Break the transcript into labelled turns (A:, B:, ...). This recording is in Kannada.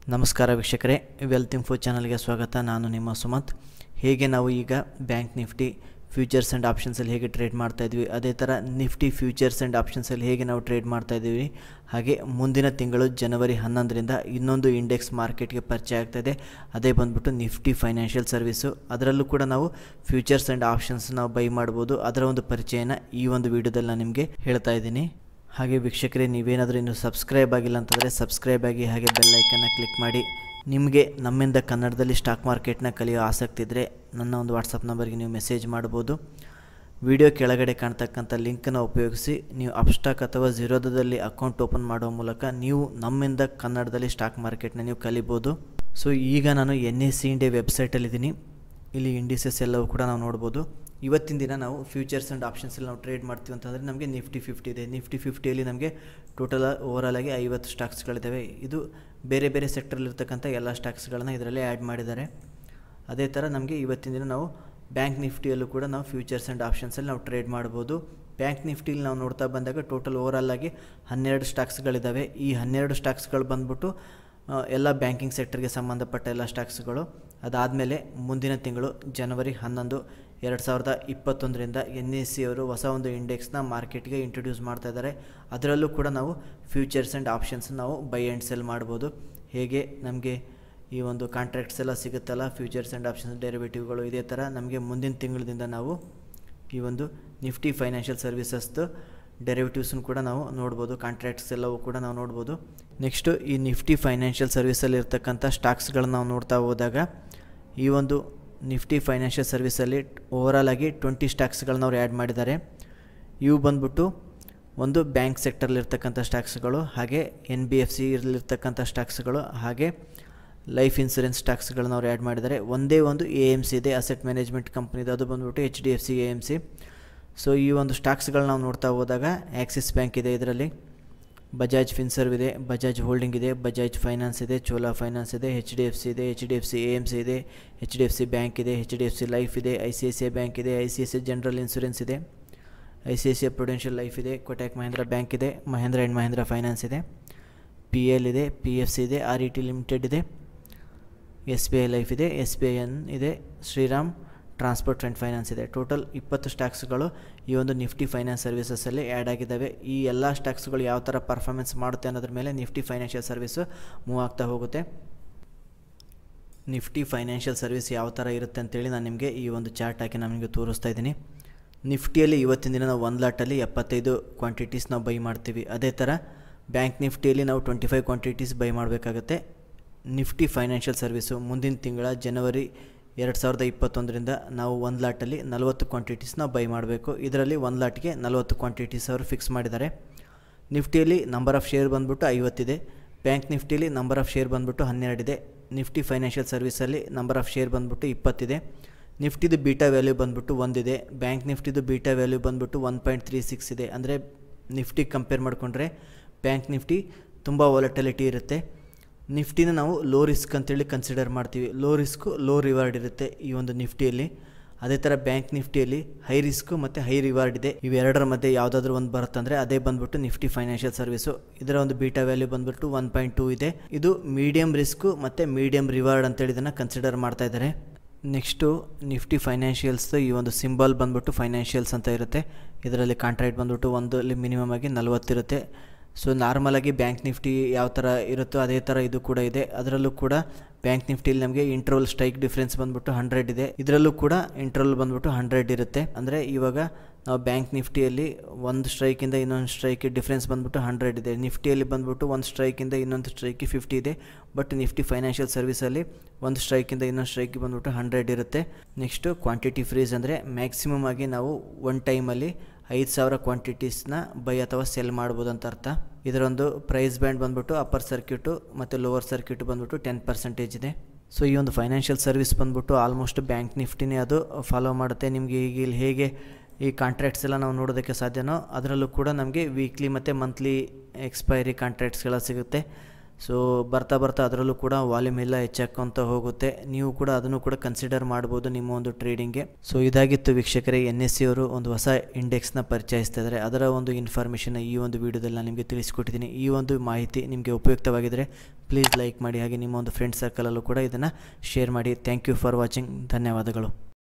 A: ನಮಸ್ಕಾರ ವೀಕ್ಷಕರೇ ವೆಲ್ತ್ ಇನ್ಫೋ ಚಾನಲ್ಗೆ ಸ್ವಾಗತ ನಾನು ನಿಮ್ಮ ಸುಮಂತ್ ಹೇಗೆ ನಾವು ಈಗ ಬ್ಯಾಂಕ್ ನಿಫ್ಟಿ ಫ್ಯೂಚರ್ಸ್ ಆ್ಯಂಡ್ ಆಪ್ಷನ್ಸಲ್ಲಿ ಹೇಗೆ ಟ್ರೇಡ್ ಮಾಡ್ತಾ ಇದ್ವಿ ಅದೇ ಥರ ನಿಫ್ಟಿ ಫ್ಯೂಚರ್ಸ್ ಆ್ಯಂಡ್ ಆಪ್ಷನ್ಸಲ್ಲಿ ಹೇಗೆ ನಾವು ಟ್ರೇಡ್ ಮಾಡ್ತಾ ಇದ್ದೀವಿ ಹಾಗೆ ಮುಂದಿನ ತಿಂಗಳು ಜನವರಿ ಹನ್ನೊಂದರಿಂದ ಇನ್ನೊಂದು ಇಂಡೆಕ್ಸ್ ಮಾರ್ಕೆಟ್ಗೆ ಪರಿಚಯ ಆಗ್ತಾಯಿದೆ ಅದೇ ಬಂದ್ಬಿಟ್ಟು ನಿಫ್ಟಿ ಫೈನಾನ್ಷಿಯಲ್ ಸರ್ವಿಸು ಅದರಲ್ಲೂ ಕೂಡ ನಾವು ಫ್ಯೂಚರ್ಸ್ ಆ್ಯಂಡ್ ಆಪ್ಷನ್ಸ್ ನಾವು ಬೈ ಮಾಡ್ಬೋದು ಅದರ ಒಂದು ಪರಿಚಯನ ಈ ಒಂದು ವಿಡಿಯೋದಲ್ಲಿ ನಾನು ನಿಮಗೆ ಹೇಳ್ತಾ ಇದ್ದೀನಿ ಹಾಗೆ ವೀಕ್ಷಕರೇ ನೀವೇನಾದರೂ ಇನ್ನೂ ಸಬ್ಸ್ಕ್ರೈಬ್ ಆಗಿಲ್ಲ ಅಂತಂದರೆ ಸಬ್ಸ್ಕ್ರೈಬ್ ಆಗಿ ಹಾಗೆ ಬೆಲ್ ಐಕನ್ನ ಕ್ಲಿಕ್ ಮಾಡಿ ನಿಮಗೆ ನಮ್ಮಿಂದ ಕನ್ನಡದಲ್ಲಿ ಸ್ಟಾಕ್ ಮಾರ್ಕೆಟ್ನ ಕಲಿಯೋ ಆಸಕ್ತಿ ಇದ್ದರೆ ನನ್ನ ಒಂದು ವಾಟ್ಸಪ್ ನಂಬರ್ಗೆ ನೀವು ಮೆಸೇಜ್ ಮಾಡ್ಬೋದು ವಿಡಿಯೋ ಕೆಳಗಡೆ ಕಾಣ್ತಕ್ಕಂಥ ಲಿಂಕನ್ನು ಉಪಯೋಗಿಸಿ ನೀವು ಅಪ್ಸ್ಟಾಕ್ ಅಥವಾ ಝೀರೋದಲ್ಲಿ ಅಕೌಂಟ್ ಓಪನ್ ಮಾಡೋ ಮೂಲಕ ನೀವು ನಮ್ಮಿಂದ ಕನ್ನಡದಲ್ಲಿ ಸ್ಟಾಕ್ ಮಾರ್ಕೆಟ್ನ ನೀವು ಕಲಿಬೋದು ಸೊ ಈಗ ನಾನು ಎನ್ ಎಸ್ ಸಿ ಇಂಡಿಯಾ ವೆಬ್ಸೈಟಲ್ಲಿದ್ದೀನಿ ಇಲ್ಲಿ ಇಂಡಿಸಸ್ ಎಲ್ಲವೂ ಕೂಡ ನಾವು ನೋಡ್ಬೋದು ಇವತ್ತಿನ ದಿನ ನಾವು ಫ್ಯೂಚರ್ಸ್ ಆ್ಯಂಡ್ ಆಪ್ಷನ್ಸಲ್ಲಿ ನಾವು ಟ್ರೇಡ್ ಮಾಡ್ತೀವಿ ಅಂತಂದರೆ ನಮಗೆ ನಿಫ್ಟಿ ಫಿಫ್ಟಿ ಇದೆ ನಿಫ್ಟಿ ಫಿಫ್ಟಿಯಲ್ಲಿ ನಮಗೆ ಟೋಟಲ್ ಓವರಾಲ್ ಆಗಿ ಐವತ್ತು ಸ್ಟಾಕ್ಸ್ಗಳಿದ್ದಾವೆ ಇದು ಬೇರೆ ಬೇರೆ ಸೆಕ್ಟ್ರಲ್ಲಿರ್ತಕ್ಕಂಥ ಎಲ್ಲ ಸ್ಟಾಕ್ಸ್ಗಳನ್ನ ಇದರಲ್ಲಿ ಆ್ಯಡ್ ಮಾಡಿದ್ದಾರೆ ಅದೇ ಥರ ನಮಗೆ ಇವತ್ತಿನ ದಿನ ನಾವು ಬ್ಯಾಂಕ್ ನಿಫ್ಟಿಯಲ್ಲೂ ಕೂಡ ನಾವು ಫ್ಯೂಚರ್ಸ್ ಆ್ಯಂಡ್ ಆಪ್ಷನ್ಸಲ್ಲಿ ನಾವು ಟ್ರೇಡ್ ಮಾಡ್ಬೋದು ಬ್ಯಾಂಕ್ ನಿಫ್ಟಿಲಿ ನಾವು ನೋಡ್ತಾ ಬಂದಾಗ ಟೋಟಲ್ ಓವರಾಲ್ ಆಗಿ ಹನ್ನೆರಡು ಸ್ಟಾಕ್ಸ್ಗಳಿದ್ದಾವೆ ಈ ಹನ್ನೆರಡು ಸ್ಟಾಕ್ಸ್ಗಳು ಬಂದ್ಬಿಟ್ಟು ಎಲ್ಲ ಬ್ಯಾಂಕಿಂಗ್ ಸೆಕ್ಟರ್ಗೆ ಸಂಬಂಧಪಟ್ಟ ಎಲ್ಲ ಸ್ಟಾಕ್ಸ್ಗಳು ಅದಾದಮೇಲೆ ಮುಂದಿನ ತಿಂಗಳು ಜನವರಿ ಹನ್ನೊಂದು ಎರಡು ಸಾವಿರದ ಇಪ್ಪತ್ತೊಂದರಿಂದ ಎನ್ ಎಸ್ ಸಿ ಅವರು ಹೊಸ ಒಂದು ಇಂಡೆಕ್ಸ್ನ ಮಾರ್ಕೆಟ್ಗೆ ಇಂಟ್ರೊಡ್ಯೂಸ್ ಮಾಡ್ತಾ ಇದ್ದಾರೆ ಅದರಲ್ಲೂ ಕೂಡ ನಾವು ಫ್ಯೂಚರ್ಸ್ ಆ್ಯಂಡ್ ಆಪ್ಷನ್ಸ್ ನಾವು ಬೈ ಆ್ಯಂಡ್ ಸೆಲ್ ಮಾಡ್ಬೋದು ಹೇಗೆ ನಮಗೆ ಈ ಒಂದು ಕಾಂಟ್ರಾಕ್ಟ್ಸ್ ಎಲ್ಲ ಸಿಗುತ್ತಲ್ಲ ಫ್ಯೂಚರ್ಸ್ ಆ್ಯಂಡ್ ಆಪ್ಷನ್ಸ್ ಡೆರಿವೇಟಿವ್ಗಳು ಇದೇ ಥರ ನಮಗೆ ಮುಂದಿನ ತಿಂಗಳಿಂದ ನಾವು ಈ ಒಂದು ನಿಫ್ಟಿ ಫೈನಾನ್ಷಿಯಲ್ ಸರ್ವಿಸಸ್ದು ಡೆರಿವೇಟಿವ್ಸನ್ನು ಕೂಡ ನಾವು ನೋಡ್ಬೋದು ಕಾಂಟ್ರಾಕ್ಟ್ಸ್ ಎಲ್ಲವೂ ಕೂಡ ನಾವು ನೋಡ್ಬೋದು ನೆಕ್ಸ್ಟು ಈ ನಿಫ್ಟಿ ಫೈನಾನ್ಷಿಯಲ್ ಸರ್ವಿಸಲ್ಲಿ ಇರ್ತಕ್ಕಂಥ ಸ್ಟಾಕ್ಸ್ಗಳನ್ನ ನಾವು ನೋಡ್ತಾ ಹೋದಾಗ ಈ ಒಂದು ನಿಫ್ಟಿ ಫೈನಾನ್ಷಿಯಲ್ ಸರ್ವಿಸಲ್ಲಿ ಓವರಾಲ್ ಆಗಿ ಟ್ವೆಂಟಿ ಸ್ಟಾಕ್ಸ್ಗಳನ್ನ ಅವ್ರು ಆ್ಯಡ್ ಮಾಡಿದ್ದಾರೆ ಇವು ಬಂದ್ಬಿಟ್ಟು ಒಂದು ಬ್ಯಾಂಕ್ ಸೆಕ್ಟರ್ಲಿರ್ತಕ್ಕಂಥ ಸ್ಟಾಕ್ಸ್ಗಳು ಹಾಗೆ ಎನ್ ಬಿ ಎಫ್ ಸಿ ಇರಲಿರ್ತಕ್ಕಂಥ ಸ್ಟಾಕ್ಸ್ಗಳು ಹಾಗೆ ಲೈಫ್ ಇನ್ಸೂರೆನ್ಸ್ ಸ್ಟಾಕ್ಸ್ಗಳನ್ನ ಅವ್ರು ಆ್ಯಡ್ ಮಾಡಿದ್ದಾರೆ ಒಂದೇ ಒಂದು ಎ ಎಮ್ ಸಿ ಇದೆ ಅಸೆಟ್ ಮ್ಯಾನೇಜ್ಮೆಂಟ್ ಕಂಪ್ನಿದು ಅದು ಬಂದ್ಬಿಟ್ಟು H D F C A M C so ಈ ಒಂದು ಸ್ಟಾಕ್ಸ್ಗಳನ್ನ ನಾವು ನೋಡ್ತಾ ಹೋದಾಗ ಆ್ಯಕ್ಸಿಸ್ ಬ್ಯಾಂಕ್ ಇದೆ ಇದರಲ್ಲಿ ಬಜಾಜ್ ಫಿನ್ಸರ್ವ್ ಇದೆ ಬಜಾಜ್ ಹೋಲ್ಡಿಂಗ್ ಇದೆ ಬಜಾಜ್ ಫೈನಾನ್ಸ್ ಇದೆ ಚೋಲಾ ಫೈನಾನ್ಸ್ ಇದೆ ಎಚ್ ಡಿ ಎಫ್ ಸಿ ಇದೆ H D F C A M C ಇದೆ H D F C bank ಇದೆ H D F C life ಇದೆ I C I C I bank ಇದೆ I C I C I general insurance ಇದೆ I C I C I prudential life ಇದೆ ಕೊಟ್ಯಾಕ್ ಮಹೇಂದ್ರ ಬ್ಯಾಂಕ್ ಇದೆ ಮಹೇಂದ್ರ ಆ್ಯಂಡ್ ಮಹೇಂದ್ರ ಫೈನಾನ್ಸ್ ಇದೆ ಪಿ ಎಲ್ ಇದೆ ಪಿ ಎಫ್ ಸಿ ಇದೆ ಆರ್ ಇ ಟಿ ಲಿಮಿಟೆಡ್ ಇದೆ ಎಸ್ ಬಿ ಐ ಲೈಫ್ ಇದೆ ಎಸ್ ಬಿ ಐ ಎನ್ ಇದೆ ಶ್ರೀರಾಮ್ ಟ್ರಾನ್ಸ್ಪೋರ್ಟ್ ಆ್ಯಂಡ್ ಫೈನಾನ್ಸ್ ಇದೆ ಟೋಟಲ್ ಇಪ್ಪತ್ತು ಸ್ಟಾಕ್ಸ್ಗಳು ಈ ಒಂದು ನಿಫ್ಟಿ ಫೈನಾನ್ಸ್ ಸರ್ವಿಸಸಲ್ಲಿ ಆ್ಯಡ್ ಆಗಿದ್ದಾವೆ ಈ ಎಲ್ಲ ಸ್ಟಾಕ್ಸ್ಗಳು ಯಾವ ಥರ ಪರ್ಫಾರ್ಮೆನ್ಸ್ ಮಾಡುತ್ತೆ ಅನ್ನೋದ್ರ ಮೇಲೆ ನಿಫ್ಟಿ ಫೈನಾನ್ಷಿಯಲ್ ಸರ್ವಿಸು ಮೂವ್ ಆಗ್ತಾ ಹೋಗುತ್ತೆ ನಿಫ್ಟಿ ಫೈನಾನ್ಷಿಯಲ್ ಸರ್ವಿಸ್ ಯಾವ ಥರ ಇರುತ್ತೆ ಅಂತೇಳಿ ನಾನು ನಿಮಗೆ ಈ ಒಂದು ಚಾರ್ಟ್ ಹಾಕಿ ನಾನು ನಿಮಗೆ ತೋರಿಸ್ತಾ ಇದ್ದೀನಿ ನಿಫ್ಟಿಯಲ್ಲಿ ಇವತ್ತಿನ ದಿನ ನಾವು ಒಂದು ಲಾಟಲ್ಲಿ ಎಪ್ಪತ್ತೈದು ಕ್ವಾಂಟಿಟೀಸ್ ನಾವು ಬೈ ಮಾಡ್ತೀವಿ ಅದೇ ಥರ ಬ್ಯಾಂಕ್ ನಿಫ್ಟಿಯಲ್ಲಿ ನಾವು ಟ್ವೆಂಟಿ ಫೈವ್ ಕ್ವಾಂಟಿಟೀಸ್ ಬೈ ಮಾಡಬೇಕಾಗತ್ತೆ ನಿಫ್ಟಿ ಫೈನಾನ್ಷಿಯಲ್ ಸರ್ವಿಸು ಮುಂದಿನ ತಿಂಗಳ ಜನವರಿ ಎರಡು ಸಾವಿರದ ಇಪ್ಪತ್ತೊಂದರಿಂದ ನಾವು ಒಂದು ಲಾಟಲ್ಲಿ ನಲವತ್ತು ಕ್ವಾಂಟಿಟೀಸ್ ನಾವು ಬೈ ಮಾಡಬೇಕು ಇದರಲ್ಲಿ ಒಂದು ಲಾಟ್ಗೆ ನಲವತ್ತು ಕ್ವಾಂಟಿಟೀಸ್ ಅವರು ಫಿಕ್ಸ್ ಮಾಡಿದ್ದಾರೆ ನಿಫ್ಟಿಯಲ್ಲಿ ನಂಬರ್ ಆಫ್ ಶೇರ್ ಬಂದ್ಬಿಟ್ಟು ಐವತ್ತಿದೆ ಬ್ಯಾಂಕ್ ನಿಫ್ಟಿಲಿ ನಂಬರ್ ಆಫ್ ಶೇರ್ ಬಂದ್ಬಿಟ್ಟು ಹನ್ನೆರಡಿದೆ ನಿಫ್ಟಿ ಫೈನಾನ್ಷಿಯಲ್ ಸರ್ವಿಸಲ್ಲಿ ನಂಬರ್ ಆಫ್ ಶೇರ್ ಬಂದ್ಬಿಟ್ಟು ಇಪ್ಪತ್ತಿದೆ ನಿಫ್ಟಿದು ಬೀಟಾ ವ್ಯಾಲ್ಯೂ ಬಂದ್ಬಿಟ್ಟು ಒಂದಿದೆ ಬ್ಯಾಂಕ್ ನಿಫ್ಟಿದು ಬೀಟಾ ವ್ಯಾಲ್ಯೂ ಬಂದ್ಬಿಟ್ಟು ಒನ್ ಪಾಯಿಂಟ್ ತ್ರೀ ಸಿಕ್ಸ್ ಇದೆ ಅಂದರೆ ನಿಫ್ಟಿ ಕಂಪೇರ್ ಮಾಡಿಕೊಂಡ್ರೆ ಬ್ಯಾಂಕ್ ನಿಫ್ಟಿ ತುಂಬ ವಾಲಟಿಲಿಟಿ ಇರುತ್ತೆ ನಿಫ್ಟಿನ ನಾವು ಲೋ ರಿಸ್ಕ್ ಅಂತೇಳಿ ಕನ್ಸಿಡರ್ ಮಾಡ್ತೀವಿ ಲೋ ರಿಸ್ಕು ಲೋ ರಿವಾರ್ಡ್ ಇರುತ್ತೆ ಈ ಒಂದು ನಿಫ್ಟಿಯಲ್ಲಿ ಅದೇ ಥರ ಬ್ಯಾಂಕ್ ನಿಫ್ಟಿಯಲ್ಲಿ ಹೈ ರಿಸ್ಕು ಮತ್ತು ಹೈ ರಿವಾರ್ಡ್ ಇದೆ ಇವೆರಡರ ಮಧ್ಯೆ ಯಾವುದಾದ್ರೂ ಒಂದು ಬರುತ್ತಂದರೆ ಅದೇ ಬಂದ್ಬಿಟ್ಟು ನಿಫ್ಟಿ ಫೈನಾನ್ಷಿಯಲ್ ಸರ್ವಿಸು ಇದರ ಒಂದು ಬೀಟಾ ವ್ಯಾಲ್ಯೂ ಬಂದ್ಬಿಟ್ಟು ಒನ್ ಪಾಯಿಂಟ್ ಟೂ ಇದೆ ಇದು ಮೀಡಿಯಮ್ ರಿಸ್ಕು ಮತ್ತು ಮೀಡಿಯಮ್ ರಿವಾರ್ಡ್ ಅಂತೇಳಿ ಇದನ್ನು ಕನ್ಸಿಡರ್ ಮಾಡ್ತಾ ಇದ್ದಾರೆ ನೆಕ್ಸ್ಟು ನಿಫ್ಟಿ ಫೈನಾನ್ಷಿಯಲ್ಸ್ದು ಈ ಒಂದು ಸಿಂಬಲ್ ಬಂದ್ಬಿಟ್ಟು ಫೈನಾನ್ಷಿಯಲ್ಸ್ ಅಂತ ಇರುತ್ತೆ ಇದರಲ್ಲಿ ಕಾಂಟ್ರಾಕ್ಟ್ ಬಂದ್ಬಿಟ್ಟು ಒಂದಲ್ಲಿ ಮಿನಿಮಮ್ ಆಗಿ ನಲವತ್ತಿರುತ್ತೆ ಸೊ ನಾರ್ಮಲಾಗಿ ಬ್ಯಾಂಕ್ ನಿಫ್ಟಿ ಯಾವ ಥರ ಇರುತ್ತೋ ಅದೇ ಥರ ಇದು ಕೂಡ ಇದೆ ಅದರಲ್ಲೂ ಕೂಡ ಬ್ಯಾಂಕ್ ನಿಫ್ಟಿಲಿ ನಮಗೆ ಇಂಟ್ರೋಲ್ ಸ್ಟ್ರೈಕ್ ಡಿಫ್ರೆನ್ಸ್ ಬಂದ್ಬಿಟ್ಟು ಹಂಡ್ರೆಡ್ ಇದೆ ಇದರಲ್ಲೂ ಕೂಡ ಇಂಟ್ರೋಲ್ ಬಂದ್ಬಿಟ್ಟು ಹಂಡ್ರೆಡ್ ಇರುತ್ತೆ ಅಂದರೆ ಇವಾಗ ನಾವು ಬ್ಯಾಂಕ್ ನಿಫ್ಟಿಯಲ್ಲಿ ಒಂದು ಸ್ಟ್ರೈಕಿಂದ ಇನ್ನೊಂದು ಸ್ಟ್ರೈಕ್ ಡಿಫ್ರೆನ್ಸ್ ಬಂದ್ಬಿಟ್ಟು ಹಂಡ್ರೆಡ್ ಇದೆ ನಿಫ್ಟಿಯಲ್ಲಿ ಬಂದ್ಬಿಟ್ಟು ಒಂದು ಸ್ಟ್ರೈಕಿಂದ ಇನ್ನೊಂದು ಸ್ಟ್ರೈಕಿ ಫಿಫ್ಟಿ ಇದೆ ಬಟ್ ನಿಫ್ಟಿ ಫೈನಾನ್ಷಿಯಲ್ ಸರ್ವಿಸಲ್ಲಿ ಒಂದು ಸ್ಟ್ರೈಕಿಂದ ಇನ್ನೊಂದು ಸ್ಟ್ರೈಕಿಗೆ ಬಂದ್ಬಿಟ್ಟು ಹಂಡ್ರೆಡ್ ಇರುತ್ತೆ ನೆಕ್ಸ್ಟು ಕ್ವಾಂಟಿಟಿ ಫ್ರೀಸ್ ಅಂದರೆ ಮ್ಯಾಕ್ಸಿಮಮ್ ಆಗಿ ನಾವು ಒನ್ ಟೈಮಲ್ಲಿ ಐದು ಸಾವಿರ ಕ್ವಾಂಟಿಟೀಸ್ನ ಬೈ ಅಥವಾ ಸೆಲ್ ಮಾಡ್ಬೋದು ಅಂತ ಅರ್ಥ ಇದರೊಂದು ಪ್ರೈಸ್ ಬ್ಯಾಂಡ್ ಬಂದ್ಬಿಟ್ಟು ಅಪ್ಪರ್ ಸರ್ಕ್ಯೂಟು ಮತ್ತು ಲೋವರ್ ಸರ್ಕ್ಯೂಟ್ ಬಂದ್ಬಿಟ್ಟು ಟೆನ್ ಪರ್ಸೆಂಟೇಜ್ ಇದೆ ಸೊ ಈ ಒಂದು ಫೈನಾನ್ಷಿಯಲ್ ಸರ್ವಿಸ್ ಬಂದ್ಬಿಟ್ಟು ಆಲ್ಮೋಸ್ಟ್ ಬ್ಯಾಂಕ್ ನಿಫ್ಟಿನೇ ಅದು ಫಾಲೋ ಮಾಡುತ್ತೆ ನಿಮಗೆ ಈಗ ಇಲ್ಲಿ ಹೇಗೆ ಈ ಕಾಂಟ್ರಾಕ್ಟ್ಸ್ ಎಲ್ಲ ನಾವು ನೋಡೋದಕ್ಕೆ ಸಾಧ್ಯನೋ ಅದರಲ್ಲೂ ಕೂಡ ನಮಗೆ ವೀಕ್ಲಿ ಮತ್ತು ಮಂತ್ಲಿ ಎಕ್ಸ್ಪೈರಿ ಕಾಂಟ್ರಾಕ್ಟ್ಸ್ಗಳ ಸಿಗುತ್ತೆ ಸೊ ಬರ್ತಾ ಬರ್ತಾ ಅದರಲ್ಲೂ ಕೂಡ ವಾಲ್ಯೂಮ್ ಎಲ್ಲ ಹೆಚ್ಚಾಕೊಂತ ಹೋಗುತ್ತೆ ನೀವು ಕೂಡ ಅದನ್ನು ಕೂಡ ಕನ್ಸಿಡರ್ ಮಾಡ್ಬೋದು ನಿಮ್ಮ ಒಂದು ಟ್ರೇಡಿಂಗ್ಗೆ ಸೊ ಇದಾಗಿತ್ತು ವೀಕ್ಷಕರೇ ಎನ್ ಎಸ್ ಸಿ ಅವರು ಒಂದು ಹೊಸ ಇಂಡೆಕ್ಸ್ನ ಪರಿಚಯಿಸ್ತಾ ಇದ್ದಾರೆ ಅದರ ಒಂದು ಇನ್ಫಾರ್ಮೇಷನ್ ಈ ಒಂದು ವಿಡಿಯೋದಲ್ಲಿ ನಾನು ನಿಮಗೆ ತಿಳಿಸ್ಕೊಟ್ಟಿದ್ದೀನಿ ಈ ಒಂದು ಮಾಹಿತಿ ನಿಮಗೆ ಉಪಯುಕ್ತವಾಗಿದ್ದರೆ ಪ್ಲೀಸ್ ಲೈಕ್ ಮಾಡಿ ಹಾಗೆ ನಿಮ್ಮ ಒಂದು ಫ್ರೆಂಡ್ ಸರ್ಕಲಲ್ಲೂ ಕೂಡ ಇದನ್ನು ಶೇರ್ ಮಾಡಿ ಥ್ಯಾಂಕ್ ಯು ಫಾರ್ ವಾಚಿಂಗ್ ಧನ್ಯವಾದಗಳು